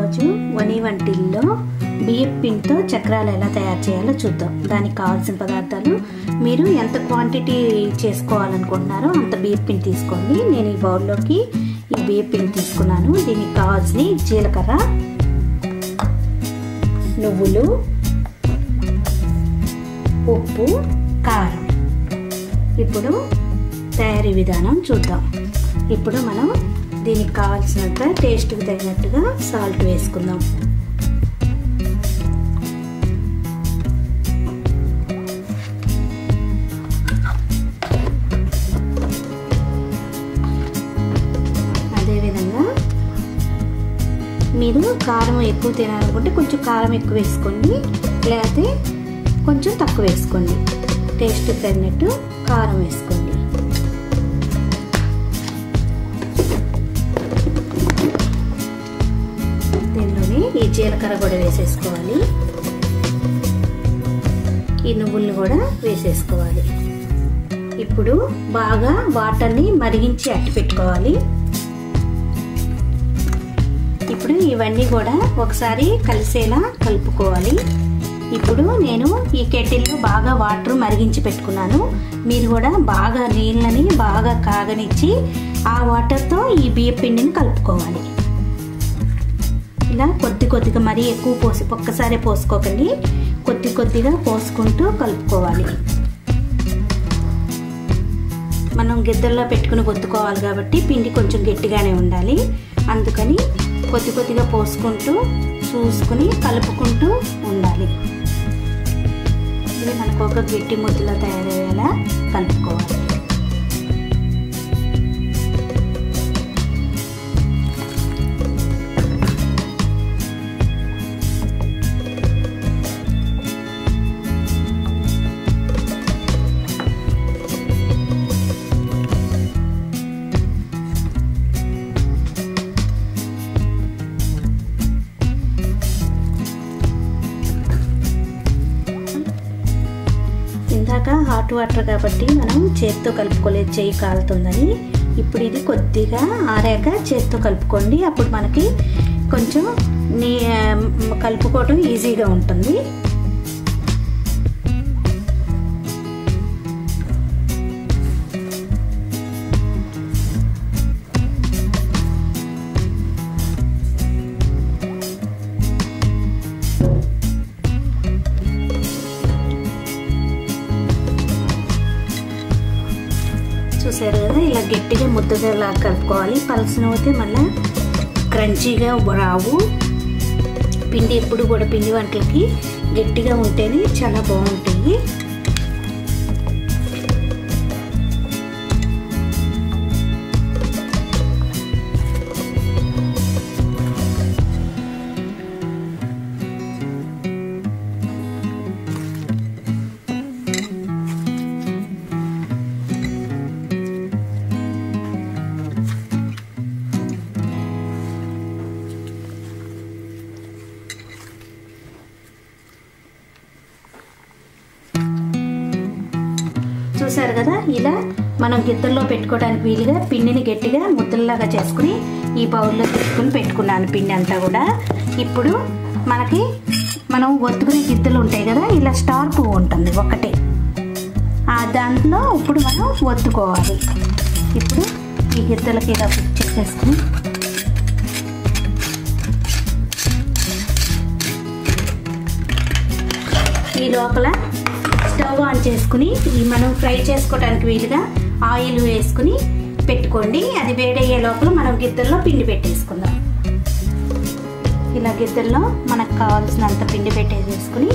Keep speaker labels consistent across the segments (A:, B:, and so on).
A: ఈరోజు వని వంటిల్లో బియ్యం పిండితో చక్రాలు ఎలా తయారు చేయాలో చూద్దాం దానికి కావాల్సిన పదార్థాలు మీరు ఎంత క్వాంటిటీ చేసుకోవాలనుకుంటున్నారో అంత బియ్యం పిండి తీసుకోండి నేను ఈ బౌల్లోకి ఈ బియ్యం పిండి తీసుకున్నాను దీనికి కావాల్సిన జీలకర్ర నువ్వులు ఉప్పు కారం ఇప్పుడు తయారీ విధానం చూద్దాం ఇప్పుడు మనం దీనికి కావాల్సినంత టేస్ట్కి తగినట్టుగా సాల్ట్ వేసుకుందాం అదేవిధంగా మీరు కారం ఎక్కువ తినాలనుకుంటే కొంచెం కారం ఎక్కువ వేసుకోండి లేకపోతే కొంచెం తక్కువ వేసుకోండి టేస్ట్ తగినట్టు కారం వేసుకోండి దీనిలోనే ఈ జీలకర్ర కూడా వేసేసుకోవాలి ఈ నువ్వుల్ని కూడా వేసేసుకోవాలి ఇప్పుడు బాగా వాటర్ని మరిగించి అట్టి పెట్టుకోవాలి ఇప్పుడు ఇవన్నీ కూడా ఒకసారి కలిసేలా కలుపుకోవాలి ఇప్పుడు నేను ఈ కెటిల్లో బాగా వాటర్ మరిగించి పెట్టుకున్నాను మీరు కూడా బాగా నీళ్ళని బాగా కాగనిచ్చి ఆ వాటర్తో ఈ బియ్య పిండిని కలుపుకోవాలి ఇలా కొద్ది కొద్దిగా మరీ ఎక్కువ పోసి ఒక్కసారి పోసుకోకండి కొద్ది కొద్దిగా పోసుకుంటూ కలుపుకోవాలి మనం గిద్దల్లో పెట్టుకుని పొత్తుకోవాలి కాబట్టి పిండి కొంచెం గట్టిగానే ఉండాలి అందుకని కొద్ది కొద్దిగా పోసుకుంటూ చూసుకుని కలుపుకుంటూ ఉండాలి ఇది మనకు ఒక గట్టి ముద్దలా తయారయ్యేలా కలుపుకోవాలి ఇందాక హాట్ వాటర్ కాబట్టి మనం చేత్తో కలుపుకోలేదు చేయి కాలుతుందని ఇప్పుడు ఇది కొద్దిగా ఆరాక చేత్తో కలుపుకోండి అప్పుడు మనకి కొంచెం నీ కలుపుకోవడం ఈజీగా ఉంటుంది చూసారు కదా ఇలా గట్టిగా ముద్దలా కలుపుకోవాలి పలసనవుతే మళ్ళీ క్రంచీగా రావు పిండి ఎప్పుడు కూడా పిండి వంటలకి గట్టిగా ఉంటేనే చాలా బాగుంటుంది చూసారు కదా ఇలా మనం గిద్దల్లో పెట్టుకోవడానికి వీలుగా పిండిని గట్టిగా ముద్దల్లాగా చేసుకుని ఈ బౌల్లో తీసుకుని పెట్టుకున్నాను పిండి అంతా కూడా ఇప్పుడు మనకి మనం ఒత్తుకునే గిద్దలు ఉంటాయి కదా ఇలా స్టార్ పువ్వు ఉంటుంది ఒకటే ఆ దాంట్లో ఇప్పుడు మనం ఒత్తుకోవాలి ఇప్పుడు ఈ గిద్దలకి ఇలా ఫిక్స్ చేసేసుకుని ఈ లోపల స్టవ్ ఆన్ చేసుకుని ఈ మనం ఫ్రై చేసుకోవడానికి వీలుగా ఆయిల్ వేసుకుని పెట్టుకోండి అది వేడయ్యే లోపల మనం గిద్దల్లో పిండి పెట్టేసుకుందాం ఇలా గిద్దల్లో మనకు కావాల్సినంత పిండి పెట్టేసేసుకుని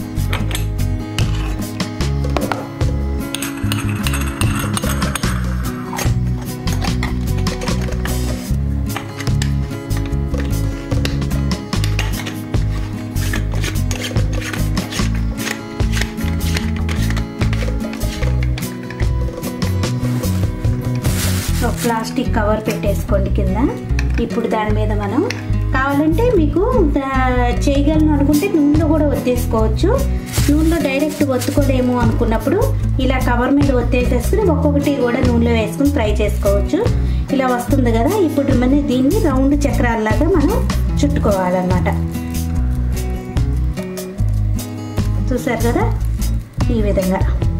A: ప్లాస్టిక్ కవర్ పెట్టేసుకోండి కింద ఇప్పుడు దాని మీద మనం కావాలంటే మీకు చేయగలను అనుకుంటే నూనెలో కూడా ఒత్తేసుకోవచ్చు నూనెలో డైరెక్ట్ ఒత్తుకోలేము అనుకున్నప్పుడు ఇలా కవర్ మీద ఒత్తేసేసుకుని ఒక్కొక్కటి కూడా నూనెలో వేసుకుని ఫ్రై చేసుకోవచ్చు ఇలా వస్తుంది కదా ఇప్పుడు మన దీన్ని రౌండ్ చక్రాల్లాగా మనం చుట్టుకోవాలన్నమాట చూసారు కదా ఈ విధంగా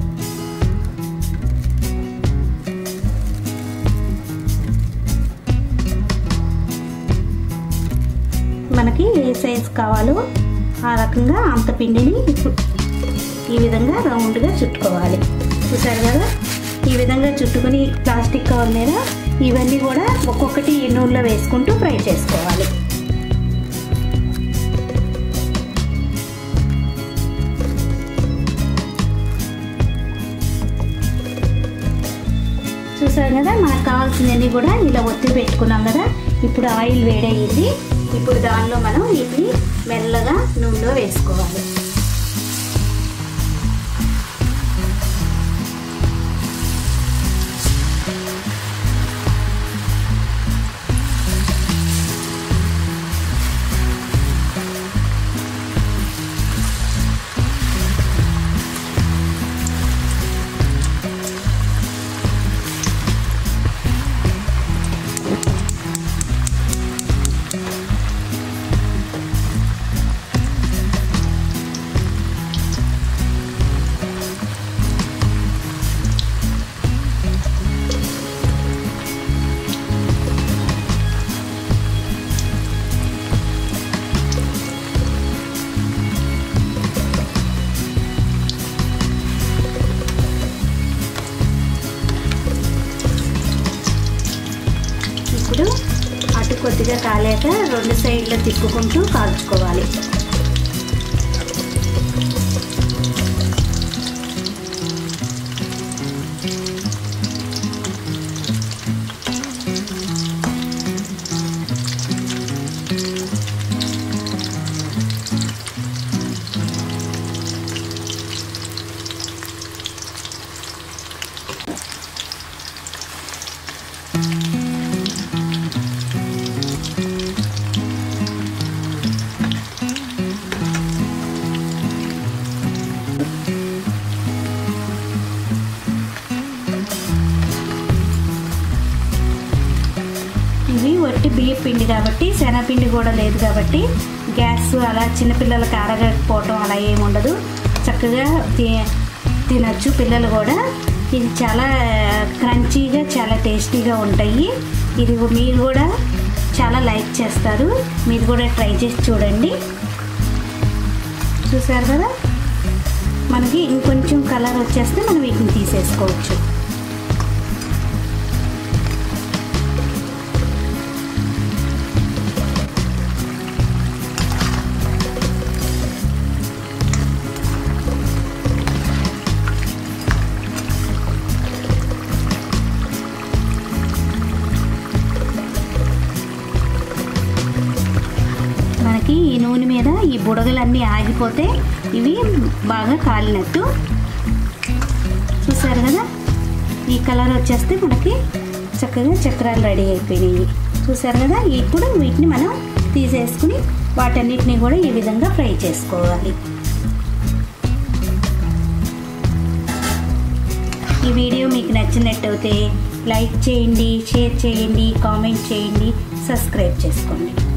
A: మనకి ఏ సైజ్ కావాలో ఆ రకంగా అంత పిండిని ఈ విధంగా రౌండ్గా చుట్టుకోవాలి చూసారు కదా ఈ విధంగా చుట్టుకుని ప్లాస్టిక్ కవర్ మీద ఇవన్నీ కూడా ఒక్కొక్కటి నూనెలో వేసుకుంటూ ఫ్రై చేసుకోవాలి చూసారు కదా మనకు కావాల్సినవన్నీ కూడా ఇలా ఒత్తి పెట్టుకున్నాం కదా ఇప్పుడు ఆయిల్ వేడయ్యింది ఇప్పుడు దానిలో మనం వీటిని మెల్లగా నూనెలో వేసుకోవాలి ఇప్పుడు అటు కొద్దిగా కాలేక రెండు సైడ్లు తిప్పుకుంటూ కాల్చుకోవాలి ఇవి వట్టి బియ్య పిండి కాబట్టి శనగపిండి కూడా లేదు కాబట్టి గ్యాస్ అలా చిన్నపిల్లలకి అరగకపోవటం అలా ఏమి ఉండదు చక్కగా తి- తినచ్చు పిల్లలు కూడా ఇది చాలా క్రంచీగా చాలా టేస్టీగా ఉంటాయి ఇది మీరు కూడా చాలా లైక్ చేస్తారు మీరు కూడా ట్రై చేసి చూడండి చూసారు కదా మనకి ఇంకొంచెం కలర్ వచ్చేస్తే మనం వీటిని తీసేసుకోవచ్చు మనకి ఈ నూనె మీద ఈ బుడగలన్నీ ఆగిపోతే ఇవి బాగా కాలినట్టు చూసారు కదా ఈ కలర్ వచ్చేస్తే మనకి చక్కగా చక్రాలు రెడీ అయిపోయినాయి చూసారు కదా ఇప్పుడు వీటిని మనం తీసేసుకుని వాటన్నిటిని కూడా ఈ విధంగా ఫ్రై చేసుకోవాలి ఈ వీడియో మీకు నచ్చినట్టయితే లైక్ చేయండి షేర్ చేయండి కామెంట్ చేయండి సబ్స్క్రైబ్ చేసుకోండి